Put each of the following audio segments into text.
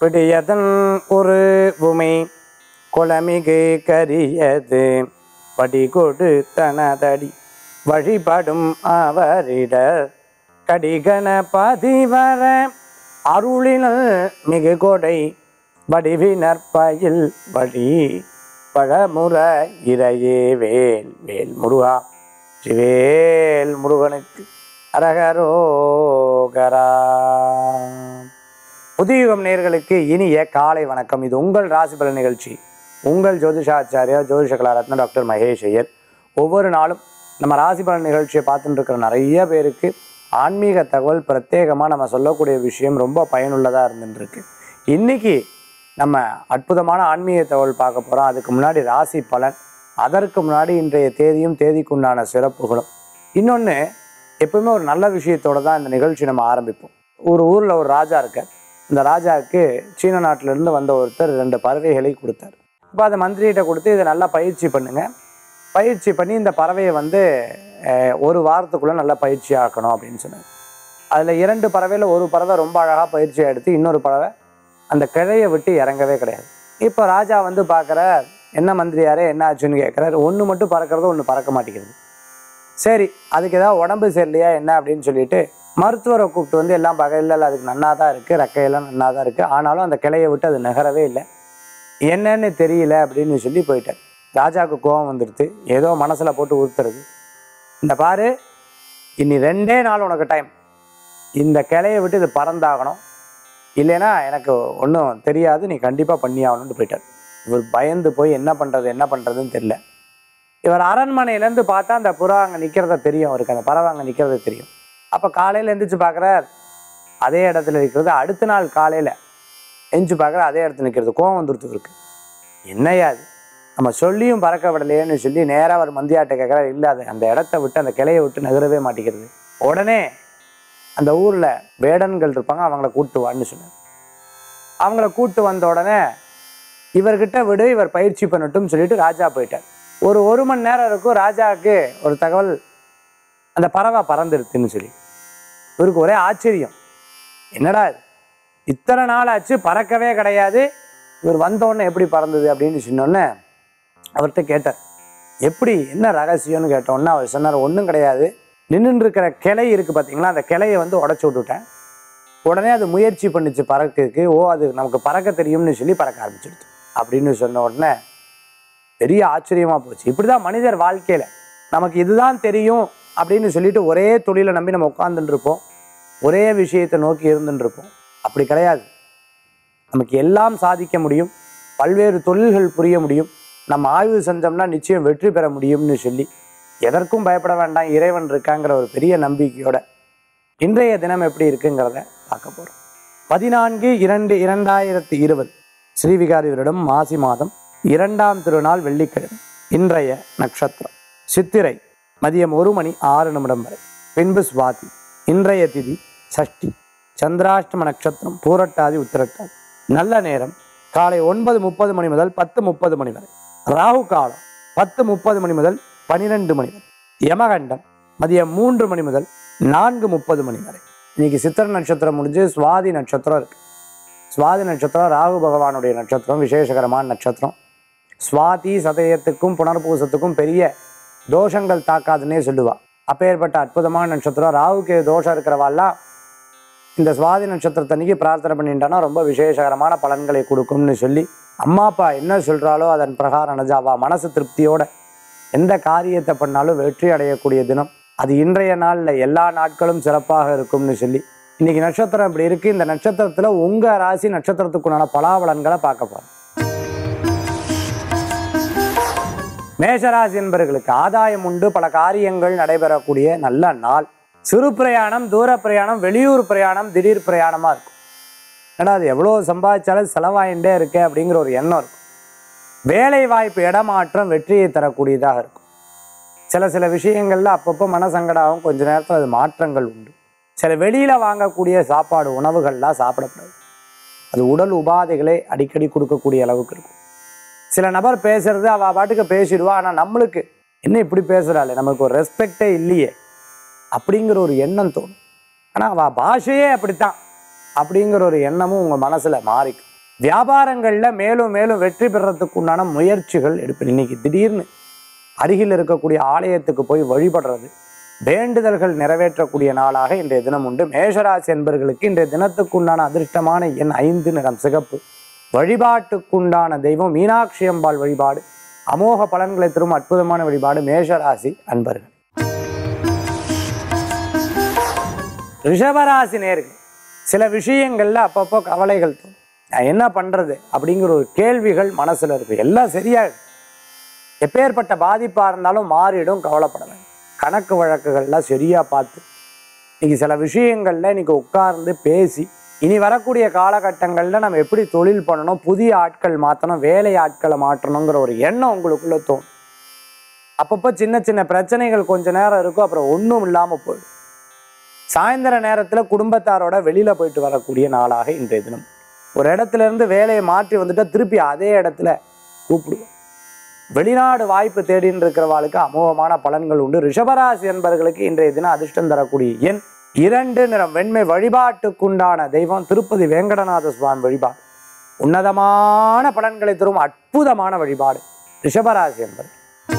பிடியதன் ஒரு உமை குளமிகு கரியது வடிகொடு தனதடி வழிபடும் அவரிடர் கடிகன பதிவர அருளினல் மிகு கொடை வடிவினர் பயில் வழி பழமுற இறையே வேல் வேல் முருகா சிவேல் முருகனுக்கு அரகரோகரா புதியுகம் நேர்களுக்கு இனிய காலை வணக்கம் இது உங்கள் ராசி பலன் நிகழ்ச்சி உங்கள் ஜோதிஷாச்சாரியா ஜோதிஷ கலாரத்ன டாக்டர் மகேஷ் ஐயர் ஒவ்வொரு நாளும் நம்ம ராசி பலன் நிகழ்ச்சியை பார்த்துட்டு இருக்கிற நிறைய பேருக்கு ஆன்மீக தகவல் பிரத்யேகமாக நம்ம சொல்லக்கூடிய விஷயம் ரொம்ப பயனுள்ளதாக இருந்துட்டு இருக்கு இன்னைக்கு நம்ம அற்புதமான ஆன்மீக தகவல் பார்க்க போகிறோம் அதுக்கு முன்னாடி ராசி பலன் அதற்கு முன்னாடி இன்றைய தேதியும் தேதிக்குண்டான சிறப்புகளும் இன்னொன்று எப்பவுமே ஒரு நல்ல விஷயத்தோட தான் இந்த நிகழ்ச்சி நம்ம ஆரம்பிப்போம் ஒரு ஊரில் ஒரு ராஜா இருக்கார் இந்த ராஜாவுக்கு சீன நாட்டிலேருந்து வந்த ஒருத்தர் ரெண்டு பறவைகளை கொடுத்தார் அப்போ அதை மந்திரிகிட்ட கொடுத்து இதை நல்லா பயிற்சி பண்ணுங்க பயிற்சி பண்ணி இந்த பறவையை வந்து அஹ், ஒரு வாரத்துக்குள்ளே நல்லா பயிற்சி ஆக்கணும் அப்படின்னு சொன்னார் அதில் இரண்டு பறவையில் ஒரு பறவை ரொம்ப அழகாக பயிற்சி எடுத்து இன்னொரு பறவை அந்த கிளையை விட்டு இறங்கவே கிடையாது இப்போ ராஜா வந்து பார்க்குற என்ன மந்திரியாரே என்ன ஆச்சுன்னு கேட்குறாரு ஒன்று மட்டும் பறக்கிறது ஒன்று பறக்க மாட்டேங்கிறது சரி அதுக்கு ஏதாவது உடம்பு சரியில்லையா என்ன அப்படின்னு சொல்லிட்டு மருத்துவரை கூப்பிட்டு வந்து எல்லாம் பகையில் இல்லை அதுக்கு நன்னா தான் இருக்குது ரெக்கையெல்லாம் நன்னா தான் இருக்குது ஆனாலும் அந்த கிளையை விட்டு அது நகரவே இல்லை என்னன்னு தெரியல அப்படின்னு சொல்லி போயிட்டார் ராஜாவுக்கு கோபம் வந்துடுது ஏதோ மனசில் போட்டு உறுத்துறது இந்த பாரு இனி ரெண்டே நாள் உனக்கு டைம் இந்த கிளையை விட்டு இது பறந்தாகணும் இல்லைன்னா எனக்கு ஒன்றும் தெரியாது நீ கண்டிப்பாக பண்ணி ஆகணும்னு போயிட்டார் இவர் பயந்து போய் என்ன பண்ணுறது என்ன பண்ணுறதுன்னு தெரியல இவர் அரண்மனையிலேருந்து பார்த்தா அந்த புறா அங்கே நிற்கிறத தெரியும் அவருக்கு அந்த பறவை அங்கே நிற்கிறது தெரியும் அப்போ காலையில் எந்திரிச்சு பார்க்குறார் அதே இடத்துல இருக்கிறது அடுத்த நாள் காலையில் எந்திரிச்சு பார்க்குற அதே இடத்துல நிற்கிறது கோவம் வந்துருத்து இருக்கு என்னையா அது நம்ம சொல்லியும் பறக்க விடலையேன்னு சொல்லி நேராக அவர் மந்தியாட்ட கேட்குறாரு இல்லை அது அந்த இடத்த விட்டு அந்த கிளையை விட்டு நகரவே மாட்டேங்கிறது உடனே அந்த ஊரில் வேடன்கள் இருப்பாங்க அவங்கள கூட்டு வான்னு சொன்னார் அவங்கள கூட்டு வந்த உடனே இவர்கிட்ட விடு இவர் பயிற்சி பண்ணட்டும் சொல்லிட்டு ராஜா போயிட்டார் ஒரு ஒரு மணி நேரம் இருக்கும் ராஜாவுக்கு ஒரு தகவல் அந்த பறவை பறந்துருச்சுன்னு சொல்லி இவருக்கு ஒரே ஆச்சரியம் என்னடா இது இத்தனை நாள் ஆச்சு பறக்கவே கிடையாது இவர் வந்தோடனே எப்படி பறந்தது அப்படின்னு சொன்னோடனே அவர்கிட்ட கேட்டார் எப்படி என்ன ரகசியம்னு கேட்டோன்னே அவர் சொன்னார் ஒன்றும் கிடையாது நின்றுட்டு இருக்கிற கிளை இருக்குது பார்த்தீங்களா அந்த கிளையை வந்து உடச்சி விட்டுட்டேன் உடனே அது முயற்சி பண்ணுச்சு பறக்கிறதுக்கு ஓ அது நமக்கு பறக்க தெரியும்னு சொல்லி பறக்க ஆரம்பிச்சிடுது அப்படின்னு சொன்ன உடனே பெரிய ஆச்சரியமாக போச்சு இப்படி தான் மனிதர் வாழ்க்கையில் நமக்கு இதுதான் தெரியும் அப்படின்னு சொல்லிட்டு ஒரே தொழிலை நம்பி நம்ம உட்காந்துட்டு இருப்போம் ஒரே விஷயத்தை நோக்கி இருந்துட்டு இருப்போம் அப்படி கிடையாது நமக்கு எல்லாம் சாதிக்க முடியும் பல்வேறு தொழில்கள் புரிய முடியும் நம்ம ஆய்வு செஞ்சோம்னா நிச்சயம் வெற்றி பெற முடியும்னு சொல்லி எதற்கும் பயப்பட வேண்டாம் இறைவன் இருக்காங்கிற ஒரு பெரிய நம்பிக்கையோட இன்றைய தினம் எப்படி இருக்குங்கிறத பார்க்க போகிறோம் பதினான்கு இரண்டு இரண்டாயிரத்தி இருபது ஸ்ரீவிகாரி வருடம் மாசி மாதம் இரண்டாம் திருநாள் வெள்ளிக்கிழமை இன்றைய நட்சத்திரம் சித்திரை மதியம் ஒரு மணி ஆறு நிமிடம் வரை பின்பு சுவாதி இன்றைய திதி சஷ்டி சந்திராஷ்டம நட்சத்திரம் பூரட்டாதி உத்திரட்டாதி நல்ல நேரம் காலை ஒன்பது முப்பது மணி முதல் பத்து முப்பது மணி வரை ராகு காலம் பத்து முப்பது மணி முதல் பனிரெண்டு மணி வரை யமகண்டம் மதியம் மூன்று மணி முதல் நான்கு முப்பது மணி வரை இன்னைக்கு சித்திர நட்சத்திரம் முடிஞ்சு சுவாதி நட்சத்திரம் இருக்கு சுவாதி நட்சத்திரம் ராகு பகவானுடைய நட்சத்திரம் விசேஷகரமான நட்சத்திரம் சுவாதி சதயத்துக்கும் புனர்பூசத்துக்கும் பெரிய தோஷங்கள் தாக்காதுன்னே சொல்லுவா அப்பேற்பட்ட அற்புதமான நட்சத்திரம் ராகுக்கு தோஷம் இருக்கிறவாள்லாம் இந்த சுவாதி நட்சத்திரத்தன்னைக்கு பிரார்த்தனை பண்ணிட்டானா ரொம்ப விசேஷகரமான பலன்களை கொடுக்கும்னு சொல்லி அம்மா அப்பா என்ன சொல்கிறாலோ அதன் பிரகாரம் அணைஞ்சாவா மனசு திருப்தியோட எந்த காரியத்தை பண்ணாலும் வெற்றி அடையக்கூடிய தினம் அது இன்றைய நாளில் எல்லா நாட்களும் சிறப்பாக இருக்கும்னு சொல்லி இன்னைக்கு நட்சத்திரம் இப்படி இருக்கு இந்த நட்சத்திரத்தில் உங்கள் ராசி நட்சத்திரத்துக்குண்டான பலாபலன்களை பார்க்க போகிறோம் மேஷராசி என்பவர்களுக்கு ஆதாயம் உண்டு பல காரியங்கள் நடைபெறக்கூடிய நல்ல நாள் சிறு பிரயாணம் தூர பிரயாணம் வெளியூர் பிரயாணம் திடீர் பிரயாணமாக இருக்கும் ஏன்னா அது எவ்வளோ சம்பாதிச்சாலும் செலவாயிண்டே இருக்கே அப்படிங்கிற ஒரு எண்ணம் இருக்கும் வேலை வாய்ப்பு இடமாற்றம் வெற்றியை தரக்கூடியதாக இருக்கும் சில சில விஷயங்கள்ல அப்பப்போ மனசங்கடாகும் கொஞ்ச நேரத்தில் அது மாற்றங்கள் உண்டு சில வெளியில் வாங்கக்கூடிய சாப்பாடு உணவுகள்லாம் சாப்பிடக்கூடாது அது உடல் உபாதைகளை அடிக்கடி கொடுக்கக்கூடிய அளவுக்கு இருக்கும் சில நபர் பேசுறது அவள் பாட்டுக்கு பேசிடுவா ஆனால் நம்மளுக்கு என்ன இப்படி பேசுகிறாளே நமக்கு ஒரு ரெஸ்பெக்டே இல்லையே அப்படிங்கிற ஒரு எண்ணம் தோணும் ஆனால் அவள் பாஷையே அப்படித்தான் அப்படிங்கிற ஒரு எண்ணமும் உங்கள் மனசில் மாறிக்கும் வியாபாரங்களில் மேலும் மேலும் வெற்றி பெறத்துக்கு உண்டான முயற்சிகள் எடுப்பேன் இன்னைக்கு திடீர்னு அருகில் இருக்கக்கூடிய ஆலயத்துக்கு போய் வழிபடுறது வேண்டுதல்கள் நிறைவேற்றக்கூடிய நாளாக இன்றைய தினம் உண்டு மேஷராசி என்பர்களுக்கு இன்றைய தினத்துக்கு உண்டான அதிர்ஷ்டமான எண் ஐந்து நிறம் சிகப்பு வழிபாட்டுக்குண்டான தெய்வம் மீனாட்சி அம்பாள் வழிபாடு அமோக பலன்களை தரும் அற்புதமான வழிபாடு மேஷராசி அன்பர்கள் ரிஷபராசி நேர்கள் சில விஷயங்கள்ல அப்பப்போ கவலைகள் தோணும் நான் என்ன பண்றது அப்படிங்கிற ஒரு கேள்விகள் மனசுல இருக்கு எல்லாம் சரியாயிடும் எப்பேற்பட்ட பாதிப்பா இருந்தாலும் மாறிடும் கவலைப்பட வேண்டாம் கணக்கு வழக்குகள்லாம் சரியா பார்த்து இன்னைக்கு சில விஷயங்கள்ல இன்னைக்கு உட்கார்ந்து பேசி இனி வரக்கூடிய காலகட்டங்களில் நம்ம எப்படி தொழில் பண்ணணும் புதிய ஆட்கள் மாற்றணும் வேலை ஆட்களை மாற்றணுங்கிற ஒரு எண்ணம் உங்களுக்குள்ள தோணும் அப்பப்போ சின்ன சின்ன பிரச்சனைகள் கொஞ்ச நேரம் இருக்கும் அப்புறம் ஒன்றும் இல்லாமல் போயிடும் சாயந்தர நேரத்தில் குடும்பத்தாரோட வெளியில போயிட்டு வரக்கூடிய நாளாக இன்றைய தினம் ஒரு இடத்துல இருந்து வேலையை மாற்றி வந்துட்டா திருப்பி அதே இடத்துல கூப்பிடுவோம் வெளிநாடு வாய்ப்பு தேடின்னு இருக்கிறவாளுக்கு அமோகமான பலன்கள் உண்டு ரிஷபராசி என்பவர்களுக்கு இன்றைய தினம் அதிர்ஷ்டம் தரக்கூடிய எண் இரண்டு நிறம் வெண்மை வழிபாட்டுக்குண்டான தெய்வம் திருப்பதி வேங்கடநாத சுவாமி வழிபாடு உன்னதமான பலன்களை தரும் அற்புதமான வழிபாடு ரிஷபராசி என்பது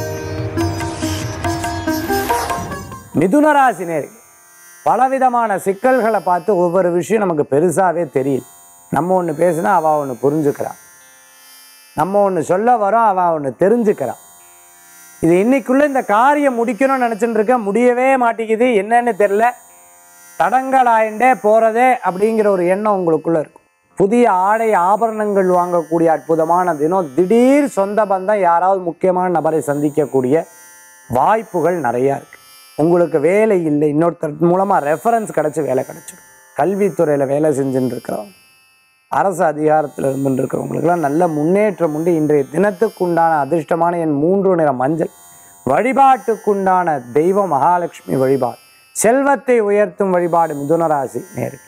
மிதுனராசி நேர்கள் பலவிதமான சிக்கல்களை பார்த்து ஒவ்வொரு விஷயம் நமக்கு பெருசாகவே தெரியும் நம்ம ஒன்று பேசினா அவள் ஒன்று புரிஞ்சுக்கிறான் நம்ம ஒன்று சொல்ல வரோம் அவள் ஒன்று தெரிஞ்சுக்கிறான் இது இன்னைக்குள்ள இந்த காரியம் முடிக்கணும்னு நினச்சிட்டு இருக்க முடியவே மாட்டேங்குது என்னன்னு தெரில தடங்களாயிண்டே போகிறதே அப்படிங்கிற ஒரு எண்ணம் உங்களுக்குள்ள இருக்கும் புதிய ஆடை ஆபரணங்கள் வாங்கக்கூடிய அற்புதமான தினம் திடீர் சொந்த பந்தம் யாராவது முக்கியமான நபரை சந்திக்கக்கூடிய வாய்ப்புகள் நிறையா இருக்கு உங்களுக்கு வேலை இல்லை இன்னொருத்தர் மூலமாக ரெஃபரன்ஸ் கிடச்சி வேலை கிடச்சிடும் கல்வித்துறையில் வேலை செஞ்சுட்டு இருக்கிறவங்க அரசு அதிகாரத்தில் இருந்துட்டு இருக்கிறவங்களுக்கெல்லாம் நல்ல முன்னேற்றம் உண்டு இன்றைய தினத்துக்குண்டான அதிர்ஷ்டமான என் மூன்று நிற மஞ்சள் வழிபாட்டுக்குண்டான தெய்வம் மகாலட்சுமி வழிபாடு செல்வத்தை உயர்த்தும் வழிபாடு மிதுனராசி நேரு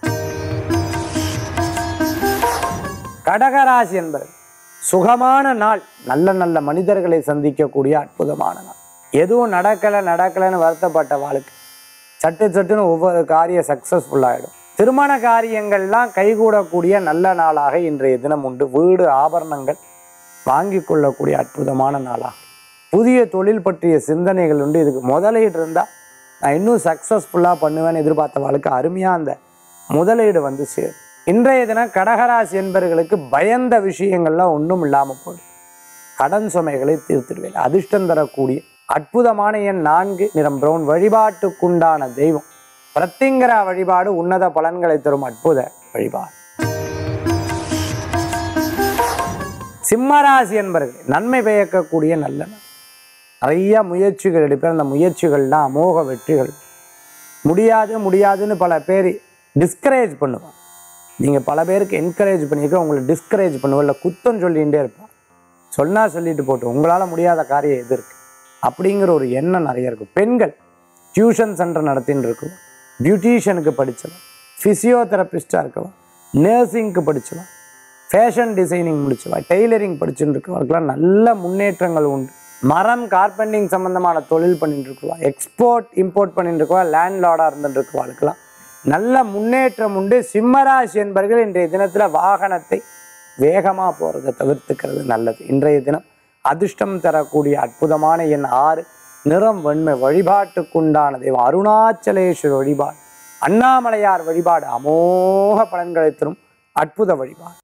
கடகராசி என்பது சுகமான நாள் நல்ல நல்ல மனிதர்களை சந்திக்கக்கூடிய அற்புதமான நாள் எதுவும் நடக்கலை நடக்கலைன்னு வருத்தப்பட்ட வாழ்க்கை சட்டு சட்டுன்னு ஒவ்வொரு காரியம் சக்ஸஸ்ஃபுல்லாகிடும் திருமண காரியங்கள்லாம் கைகூடக்கூடிய நல்ல நாளாக இன்றைய தினம் உண்டு வீடு ஆபரணங்கள் வாங்கி கொள்ளக்கூடிய அற்புதமான நாளாக புதிய தொழில் பற்றிய சிந்தனைகள் உண்டு இதுக்கு முதலீடு இருந்தால் நான் இன்னும் சக்ஸஸ்ஃபுல்லாக பண்ணுவேன்னு எதிர்பார்த்த வாழ்க்கை அருமையாக அந்த முதலீடு வந்து சேரும் இன்றைய தினம் கடகராசி என்பவர்களுக்கு பயந்த விஷயங்கள்லாம் ஒன்றும் இல்லாமல் போயிடும் கடன் சுமைகளை தீர்த்திடுவேன் அதிர்ஷ்டம் தரக்கூடிய அற்புதமான எண் நான்கு நிறம் பிரவுன் வழிபாட்டுக்குண்டான தெய்வம் பிரத்திங்கரா வழிபாடு உன்னத பலன்களை தரும் அற்புத வழிபாடு சிம்மராசி என்பர்கள் நன்மை பயக்கக்கூடிய நல்ல நாள் நிறைய முயற்சிகள் எடுப்பேன் அந்த முயற்சிகள்லாம் அமோக வெற்றிகள் முடியாது முடியாதுன்னு பல பேர் டிஸ்கரேஜ் பண்ணுவாங்க நீங்கள் பல பேருக்கு என்கரேஜ் பண்ணியிருக்க உங்களை டிஸ்கரேஜ் பண்ணுவோம் இல்லை குத்தம் சொல்லிகிட்டே இருப்பான் சொன்னால் சொல்லிட்டு போட்டு உங்களால் முடியாத காரியம் எது இருக்குது அப்படிங்கிற ஒரு எண்ணம் நிறைய இருக்கும் பெண்கள் டியூஷன் சென்டர் நடத்தின்னு இருக்கும் பியூட்டிஷியனுக்கு படித்தவன் ஃபிசியோதெரபிஸ்டாக இருக்கவன் நர்சிங்க்கு படித்தவன் ஃபேஷன் டிசைனிங் முடிச்சவா டெய்லரிங் படிச்சுட்டு இருக்கிறவங்களுக்குலாம் நல்ல முன்னேற்றங்கள் உண்டு மரம் கார்பெண்டிங் சம்பந்தமான தொழில் பண்ணிட்டு இருக்குவா எக்ஸ்போர்ட் இம்போர்ட் பண்ணிட்டு இருக்கவா லேண்ட் லார்டாக இருந்துட்டு இருக்கவாளுக்கெல்லாம் நல்ல முன்னேற்றம் உண்டு சிம்மராசி என்பர்கள் இன்றைய தினத்தில் வாகனத்தை வேகமாக போகிறத தவிர்த்துக்கிறது நல்லது இன்றைய தினம் அதிர்ஷ்டம் தரக்கூடிய அற்புதமான எண் ஆறு நிறம் வெண்மை வழிபாட்டுக்குண்டான தெய்வம் அருணாச்சலேஸ்வரர் வழிபாடு அண்ணாமலையார் வழிபாடு அமோக பலன்களை தரும் அற்புத வழிபாடு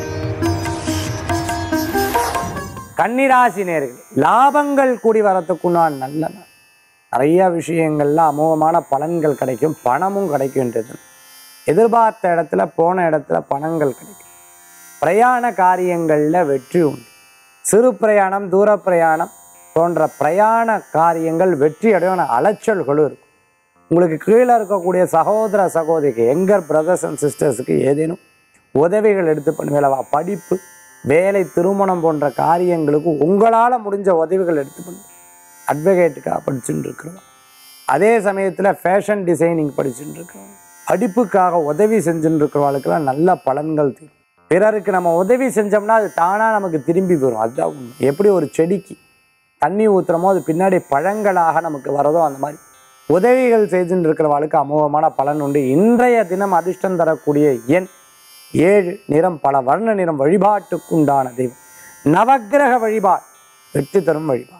கன்னிராசி நேர்கள் லாபங்கள் கூடி வரத்துக்குண்டான நல்ல நாள் நிறைய விஷயங்கள்ல அமோகமான பலன்கள் கிடைக்கும் பணமும் கிடைக்கும்ன்றது எதிர்பார்த்த இடத்துல போன இடத்துல பணங்கள் கிடைக்கும் பிரயாண காரியங்களில் வெற்றி உண்டு சிறு பிரயாணம் தூர பிரயாணம் போன்ற பிரயாண காரியங்கள் வெற்றி அடையான அலைச்சல்களும் இருக்கும் உங்களுக்கு கீழே இருக்கக்கூடிய சகோதர சகோதரிக்கு எங்கர் பிரதர்ஸ் அண்ட் சிஸ்டர்ஸுக்கு ஏதேனும் உதவிகள் எடுத்து பண்ணுவேலவா படிப்பு வேலை திருமணம் போன்ற காரியங்களுக்கு உங்களால் முடிஞ்ச உதவிகள் எடுத்து பண்ணு அட்வொகேட்டுக்காக படிச்சுட்டு இருக்கிறோம் அதே சமயத்தில் ஃபேஷன் டிசைனிங் படிச்சுட்டு இருக்கிறோம் படிப்புக்காக உதவி செஞ்சுட்டு இருக்கிறவங்களுக்கெல்லாம் நல்ல பலன்கள் தரும் பிறருக்கு நம்ம உதவி செஞ்சோம்னா அது தானாக நமக்கு திரும்பி வரும் அதுதான் உண்மை எப்படி ஒரு செடிக்கு தண்ணி ஊற்றுறமோ அது பின்னாடி பழங்களாக நமக்கு வரதோ அந்த மாதிரி உதவிகள் செய்துட்டு இருக்கிறவளுக்கு அமோகமான பலன் உண்டு இன்றைய தினம் அதிர்ஷ்டம் தரக்கூடிய எண் ஏழு நிறம் பல வர்ண நிறம் வழிபாட்டுக்குண்டான தெய்வம் நவக்கிரக வழிபாடு வெற்றி தரும் வழிபாடு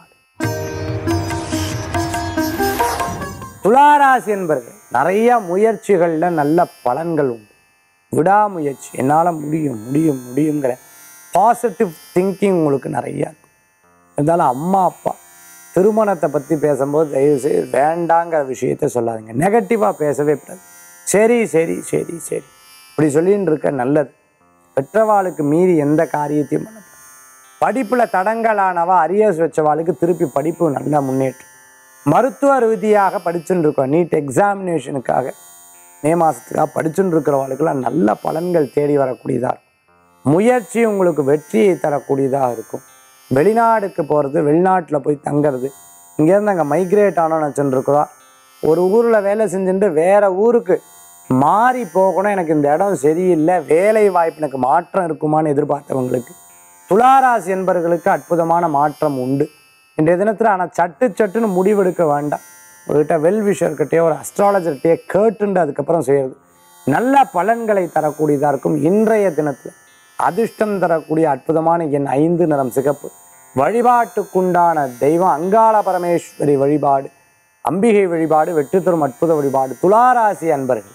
துளாராசி என்பர்கள் நிறைய முயற்சிகளில் நல்ல பலன்கள் உண்டு விடாமுயற்சி என்னால் முடியும் முடியும் முடியுங்கிற பாசிட்டிவ் திங்கிங் உங்களுக்கு நிறையா இருக்கும் இருந்தாலும் அம்மா அப்பா திருமணத்தை பற்றி பேசும்போது தயவு செய்து வேண்டாங்கிற விஷயத்த சொல்லாதீங்க நெகட்டிவாக பேசவே கூடாது சரி சரி சரி சரி இப்படி சொல்லின்னு இருக்க நல்லது பெற்றவாளுக்கு மீறி எந்த காரியத்தையும் பண்ணக்கூடாது படிப்பில் தடங்கலானவா அரியர்ஸ் வச்சவாளுக்கு திருப்பி படிப்பு நல்ல முன்னேற்றம் மருத்துவ ரீதியாக படிச்சுட்டு இருக்கோம் நீட் எக்ஸாமினேஷனுக்காக மே மாதத்துக்காக படிச்சுட்டு இருக்கிறவங்களுக்கெல்லாம் நல்ல பலன்கள் தேடி வரக்கூடியதாக இருக்கும் முயற்சி உங்களுக்கு வெற்றியை தரக்கூடியதாக இருக்கும் வெளிநாடுக்கு போகிறது வெளிநாட்டில் போய் தங்கிறது இங்கேருந்து அங்கே மைக்ரேட் ஆனோம்னு வச்சுருக்குறோம் ஒரு ஊரில் வேலை செஞ்சுட்டு வேறு ஊருக்கு மாறி போகணும் எனக்கு இந்த இடம் சரியில்லை வேலை வாய்ப்பு எனக்கு மாற்றம் இருக்குமான்னு எதிர்பார்த்தவங்களுக்கு துளாராசி என்பவர்களுக்கு அற்புதமான மாற்றம் உண்டு இன்றைய தினத்தில் ஆனால் சட்டு சட்டுன்னு முடிவெடுக்க வேண்டாம் உங்கள்கிட்ட வெல் விஷர்கிட்டயோ ஒரு அஸ்ட்ராலஜர்கிட்டயோ கேட்டுண்டு அதுக்கப்புறம் செய்கிறது நல்ல பலன்களை தரக்கூடியதாக இருக்கும் இன்றைய தினத்தில் அதிர்ஷ்டம் தரக்கூடிய அற்புதமான எண் ஐந்து நிறம் சிகப்பு வழிபாட்டுக்குண்டான தெய்வம் அங்காள பரமேஸ்வரி வழிபாடு அம்பிகை வழிபாடு வெற்றி தரும் அற்புத வழிபாடு துளாராசி அன்பர்கள்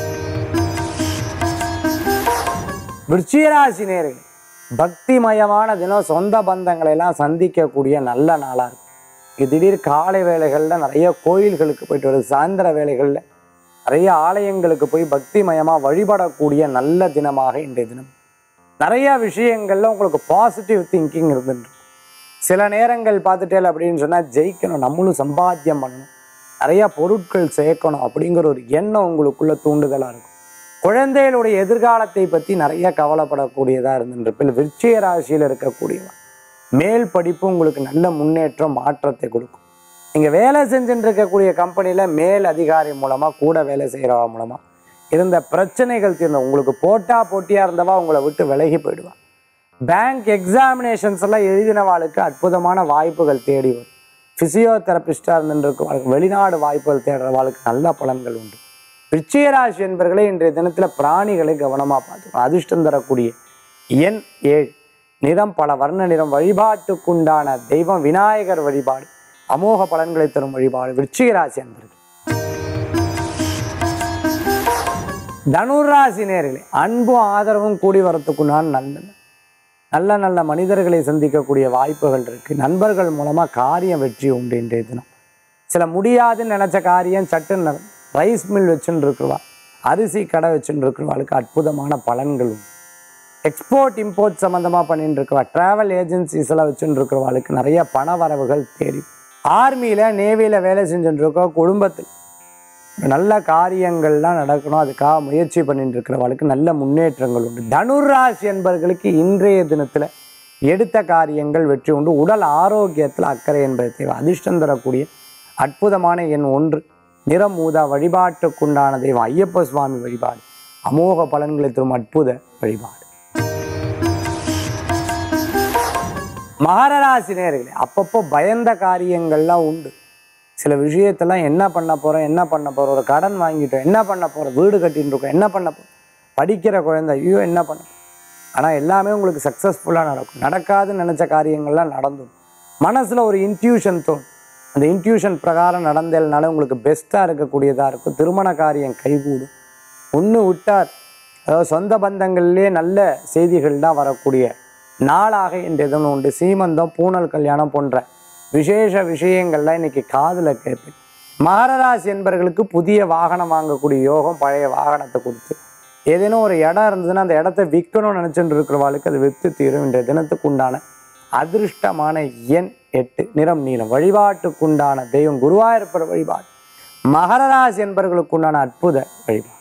விருச்சிகராசி நேர்கள் பக்திமயமான தினம் சொந்த பந்தங்களை எல்லாம் சந்திக்கக்கூடிய நல்ல நாளாக இருக்கும் இது திடீர் காலை வேளைகளில் நிறைய கோயில்களுக்கு போயிட்டு வருது சாயந்தர வேளைகளில் நிறைய ஆலயங்களுக்கு போய் பக்திமயமாக வழிபடக்கூடிய நல்ல தினமாக இன்றைய தினம் நிறைய விஷயங்கள்ல உங்களுக்கு பாசிட்டிவ் திங்கிங் இருந்துட்டு சில நேரங்கள் பார்த்துட்டேல் அப்படின்னு சொன்னால் ஜெயிக்கணும் நம்மளும் சம்பாத்தியம் பண்ணணும் நிறைய பொருட்கள் சேர்க்கணும் அப்படிங்கிற ஒரு எண்ணம் உங்களுக்குள்ள தூண்டுதலாக இருக்கும் குழந்தைகளுடைய எதிர்காலத்தை பற்றி நிறைய கவலைப்படக்கூடியதாக இருந்துருப்பில் விருச்சிக ராசியில் இருக்கக்கூடியவன் மேல் படிப்பு உங்களுக்கு நல்ல முன்னேற்றம் மாற்றத்தை கொடுக்கும் நீங்கள் வேலை செஞ்சுட்டு இருக்கக்கூடிய கம்பெனியில் மேல் அதிகாரி மூலமாக கூட வேலை செய்கிறவா மூலமாக இருந்த பிரச்சனைகள் தீர்ந்த உங்களுக்கு போட்டா போட்டியாக இருந்தவா உங்களை விட்டு விலகி போயிடுவா பேங்க் எக்ஸாமினேஷன்ஸ் எல்லாம் எழுதினவாளுக்கு அற்புதமான வாய்ப்புகள் தேடி வரும் ஃபிசியோதெரபிஸ்டாக இருந்துருக்கவாளுக்கு வெளிநாடு வாய்ப்புகள் தேடுறவாளுக்கு நல்ல பலன்கள் உண்டு விருச்சிகராசி என்பர்களே இன்றைய தினத்தில் பிராணிகளை கவனமாக பார்த்துக்கணும் அதிர்ஷ்டம் தரக்கூடிய எண் ஏழு நிறம் பல வர்ண நிறம் வழிபாட்டுக்குண்டான தெய்வம் விநாயகர் வழிபாடு அமோக பலன்களை தரும் வழிபாடு விருச்சிகராசி என்பர்கள் தனுராசி நேர்களே அன்பும் ஆதரவும் கூடி வரத்துக்குண்டான நல்ல நல்ல நல்ல மனிதர்களை சந்திக்கக்கூடிய வாய்ப்புகள் இருக்கு நண்பர்கள் மூலமா காரியம் வெற்றி உண்டு இன்றைய தினம் சில முடியாதுன்னு நினைச்ச காரியம் சட்டுன்னு நடக்கும். ரைஸ் மில் வச்சுன்னு இருக்கிறவா அரிசி கடை வச்சுன்னு இருக்கிறவாளுக்கு அற்புதமான பலன்கள் உண்டு எக்ஸ்போர்ட் இம்போர்ட் சம்மந்தமாக பண்ணிட்டு இருக்கவா ட்ராவல் ஏஜென்சிஸ் எல்லாம் வச்சுட்டு இருக்கிறவாளுக்கு நிறைய பண வரவுகள் தேடி ஆர்மியில் நேவியில் வேலை செஞ்சுட்டு இருக்கோம் குடும்பத்தில் நல்ல காரியங்கள்லாம் நடக்கணும் அதுக்காக முயற்சி பண்ணிட்டு இருக்கிறவளுக்கு நல்ல முன்னேற்றங்கள் உண்டு தனுராசி என்பவர்களுக்கு இன்றைய தினத்தில் எடுத்த காரியங்கள் வெற்றி உண்டு உடல் ஆரோக்கியத்தில் அக்கறை என்பதை தேவை அதிர்ஷ்டம் தரக்கூடிய அற்புதமான எண் ஒன்று நிறம் ஊதா வழிபாட்டுக்குண்டான தெய்வம் ஐயப்ப சுவாமி வழிபாடு அமோக பலன்களை தரும் அற்புத வழிபாடு மகரராசி நேர்களே அப்பப்போ பயந்த காரியங்கள்லாம் உண்டு சில விஷயத்தெல்லாம் என்ன பண்ண போகிறோம் என்ன பண்ண போகிறோம் ஒரு கடன் வாங்கிட்டோம் என்ன பண்ண போகிறோம் வீடு கட்டின்னு இருக்கோம் என்ன பண்ண போகிறோம் படிக்கிற குழந்தை ஐயோ என்ன பண்ண ஆனால் எல்லாமே உங்களுக்கு சக்ஸஸ்ஃபுல்லாக நடக்கும் நடக்காதுன்னு நினச்ச காரியங்கள்லாம் நடந்துடும் மனசில் ஒரு இன்ட்யூஷன் தோணும் அந்த இன்ட்யூஷன் பிரகாரம் நடந்ததுனால உங்களுக்கு பெஸ்ட்டாக இருக்கக்கூடியதாக இருக்கும் திருமண காரியம் கைகூடும் ஒன்று விட்டார் அதாவது சொந்த பந்தங்கள்லேயே நல்ல செய்திகள் தான் வரக்கூடிய நாளாக இன்றைய தினம் உண்டு சீமந்தம் பூனல் கல்யாணம் போன்ற விசேஷ விஷயங்கள்லாம் இன்னைக்கு காதில் கேட்பேன் மகரராசி என்பவர்களுக்கு புதிய வாகனம் வாங்கக்கூடிய யோகம் பழைய வாகனத்தை கொடுத்து ஏதேனும் ஒரு இடம் இருந்ததுன்னா அந்த இடத்த விற்கணும்னு நினச்சிட்டு இருக்கிறவாளுக்கு அது விற்று தீரும் இன்றைய தினத்துக்கு உண்டான அதிர்ஷ்டமான எண் எட்டு நிறம் நீளம் வழிபாட்டுக்குண்டான தெய்வம் குருவாயூரப்பர் வழிபாடு மகரராசி என்பவர்களுக்கு உண்டான அற்புத வழிபாடு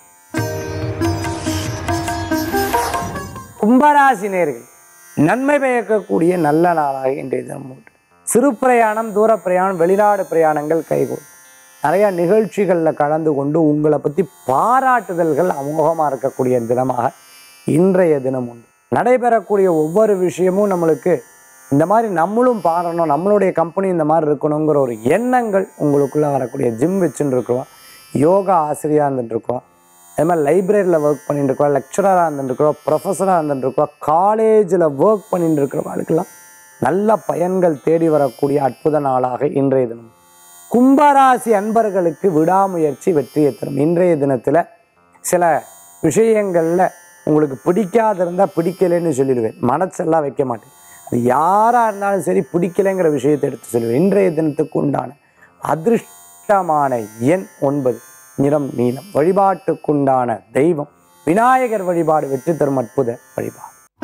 கும்பராசி நேர்கள் நன்மை பயக்கக்கூடிய நல்ல நாளாக இன்றைய தினம் உண்டு சிறு பிரயாணம் தூர பிரயாணம் வெளிநாடு பிரயாணங்கள் கைகூடும் நிறைய நிகழ்ச்சிகளில் கலந்து கொண்டு உங்களை பற்றி பாராட்டுதல்கள் அமோகமாக இருக்கக்கூடிய தினமாக இன்றைய தினம் உண்டு நடைபெறக்கூடிய ஒவ்வொரு விஷயமும் நம்மளுக்கு இந்த மாதிரி நம்மளும் பாடணும் நம்மளுடைய கம்பெனி இந்த மாதிரி இருக்கணுங்கிற ஒரு எண்ணங்கள் உங்களுக்குள்ளே வரக்கூடிய ஜிம் வச்சுட்டு இருக்கிறோம் யோகா ஆசிரியாக இருந்துட்டு இருக்கோம் அதே மாதிரி லைப்ரரியில் ஒர்க் பண்ணிட்டு இருக்கிறோம் லெக்சராக இருந்துருக்கிறோம் ப்ரொஃபஸராக இருந்துருக்கிறோம் காலேஜில் ஒர்க் பண்ணிட்டு இருக்கிறவங்களுக்கெல்லாம் நல்ல பயன்கள் தேடி வரக்கூடிய அற்புத நாளாக இன்றைய தினம் கும்பராசி அன்பர்களுக்கு விடாமுயற்சி வெற்றியை தரும் இன்றைய தினத்தில் சில விஷயங்களில் உங்களுக்கு பிடிக்காத இருந்தால் பிடிக்கலைன்னு சொல்லிடுவேன் மனசெல்லாம் வைக்க மாட்டேன் அது யாராக இருந்தாலும் சரி பிடிக்கலைங்கிற விஷயத்தை எடுத்து சொல்லுவேன் இன்றைய தினத்துக்கு உண்டான அதிர்ஷ்டமான எண் ஒன்பது நிறம் நீலம் வழிபாட்டுக்குண்டான தெய்வம் விநாயகர் வழிபாடு வெற்றி தரும் அற்புத வழிபாடு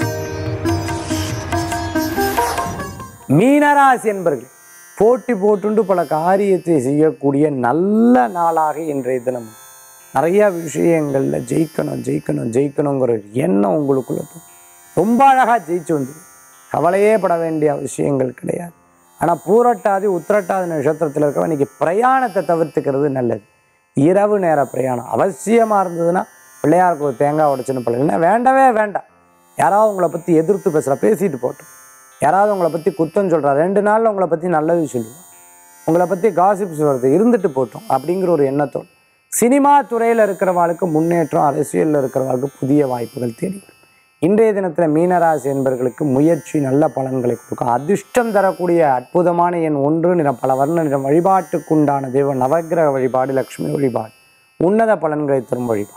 மீனராசி என்பர்கள் போட்டி போட்டுண்டு பல காரியத்தை செய்யக்கூடிய நல்ல நாளாக இன்றைய தினம் நிறைய விஷயங்களில் ஜெயிக்கணும் ஜெயிக்கணும் ஜெயிக்கணுங்கிற ஒரு எண்ணம் உங்களுக்குள்ள தோணும். ரொம்ப அழகாக ஜெயிச்சு வந்துடும் கவலையே பட வேண்டிய விஷயங்கள் கிடையாது ஆனால் பூரட்டாதி உத்திரட்டாதி நட்சத்திரத்தில் இருக்கிறவங்க இன்னைக்கு பிரயாணத்தை தவிர்த்துக்கிறது நல்லது இரவு நேர பிரயாணம் அவசியமாக இருந்ததுன்னா பிள்ளையாருக்கு ஒரு தேங்காய் உடைச்சுன்னு பழகினா வேண்டவே வேண்டாம் யாராவது உங்களை பற்றி எதிர்த்து பேசுகிறா பேசிட்டு போட்டோம் யாராவது உங்களை பற்றி குத்தம் சொல்கிறா ரெண்டு நாளில் உங்களை பற்றி நல்லது சொல்லுவான் உங்களை பற்றி காசிப் சொல்கிறது இருந்துட்டு போட்டோம் அப்படிங்கிற ஒரு எண்ணத்தோடு சினிமா துறையில் இருக்கிறவாளுக்கு முன்னேற்றம் அரசியலில் இருக்கிறவாளுக்கு புதிய வாய்ப்புகள் தேடி வரும் இன்றைய தினத்தில் மீனராசி என்பவர்களுக்கு முயற்சி நல்ல பலன்களை கொடுக்கும் அதிர்ஷ்டம் தரக்கூடிய அற்புதமான எண் ஒன்று நிறம் பல வர்ண நிறம் வழிபாட்டுக்குண்டான தெய்வ நவக்கிரக வழிபாடு லக்ஷ்மி வழிபாடு உன்னத பலன்களை தரும் வழிபாடு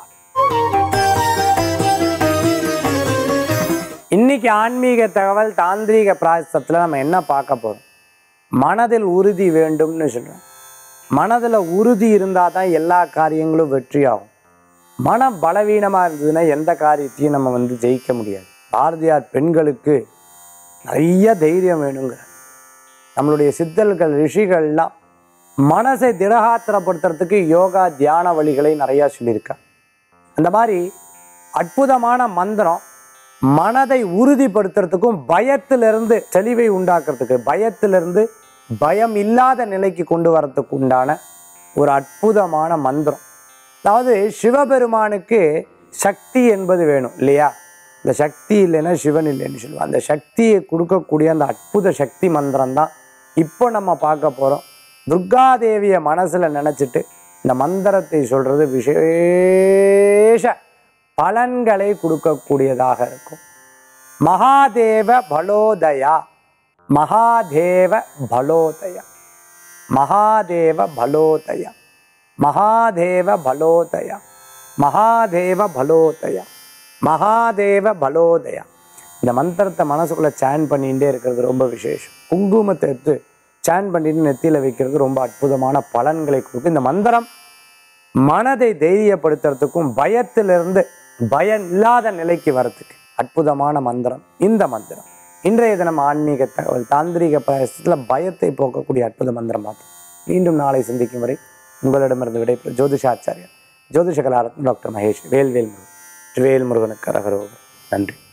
இன்னைக்கு ஆன்மீக தகவல் தாந்திரீக பிராயசத்தில் நம்ம என்ன பார்க்க போகிறோம் மனதில் உறுதி வேண்டும்னு சொல்கிறோம் மனதில் உறுதி இருந்தால் தான் எல்லா காரியங்களும் வெற்றியாகும் மனம் பலவீனமாக இருந்ததுன்னா எந்த காரியத்தையும் நம்ம வந்து ஜெயிக்க முடியாது பாரதியார் பெண்களுக்கு நிறைய தைரியம் வேணுங்க நம்மளுடைய சித்தர்கள் ரிஷிகள்லாம் மனசை திடகாத்திரப்படுத்துறதுக்கு யோகா தியான வழிகளை நிறையா சொல்லியிருக்காங்க அந்த மாதிரி அற்புதமான மந்திரம் மனதை உறுதிப்படுத்துறதுக்கும் பயத்திலிருந்து தெளிவை உண்டாக்குறதுக்கு பயத்திலிருந்து பயம் இல்லாத நிலைக்கு கொண்டு வரதுக்கு உண்டான ஒரு அற்புதமான மந்திரம் அதாவது சிவபெருமானுக்கு சக்தி என்பது வேணும் இல்லையா இந்த சக்தி இல்லைன்னா சிவன் இல்லைன்னு சொல்லுவோம் அந்த சக்தியை கொடுக்கக்கூடிய அந்த அற்புத சக்தி மந்திரம் தான் இப்போ நம்ம பார்க்க போகிறோம் துர்காதேவியை மனசில் நினச்சிட்டு இந்த மந்திரத்தை சொல்கிறது விசேஷ பலன்களை கொடுக்கக்கூடியதாக இருக்கும் மகாதேவ பலோதயா மகாதேவ பலோதயா மகாதேவ பலோதயா மகாதேவ பலோதயா மகாதேவ பலோதயா மகாதேவ பலோதயா இந்த மந்திரத்தை மனசுக்குள்ளே சேன் பண்ணிகிட்டே இருக்கிறது ரொம்ப விசேஷம் குங்குமத்தை எடுத்து சேன் பண்ணிட்டு நெத்தியில் வைக்கிறது ரொம்ப அற்புதமான பலன்களை கொடுக்கும் இந்த மந்திரம் மனதை தைரியப்படுத்துறதுக்கும் பயத்திலிருந்து பயம் இல்லாத நிலைக்கு வரத்துக்கு அற்புதமான மந்திரம் இந்த மந்திரம் இன்றைய தினம் ஆன்மீக தகவல் தாந்திரிக பிரயசத்தில் பயத்தை போக்கக்கூடிய அற்புத மந்திரம் பார்த்தோம் மீண்டும் நாளை சந்திக்கும் வரை உங்களிடமிருந்து விடைபெறும் ஜோதிஷாச்சாரியர் ஜோதிஷ கலாரத்ன டாக்டர் மகேஷ் வேல்வேல் முருகன் வேல் முருகனுக்கு அரகரோகம் நன்றி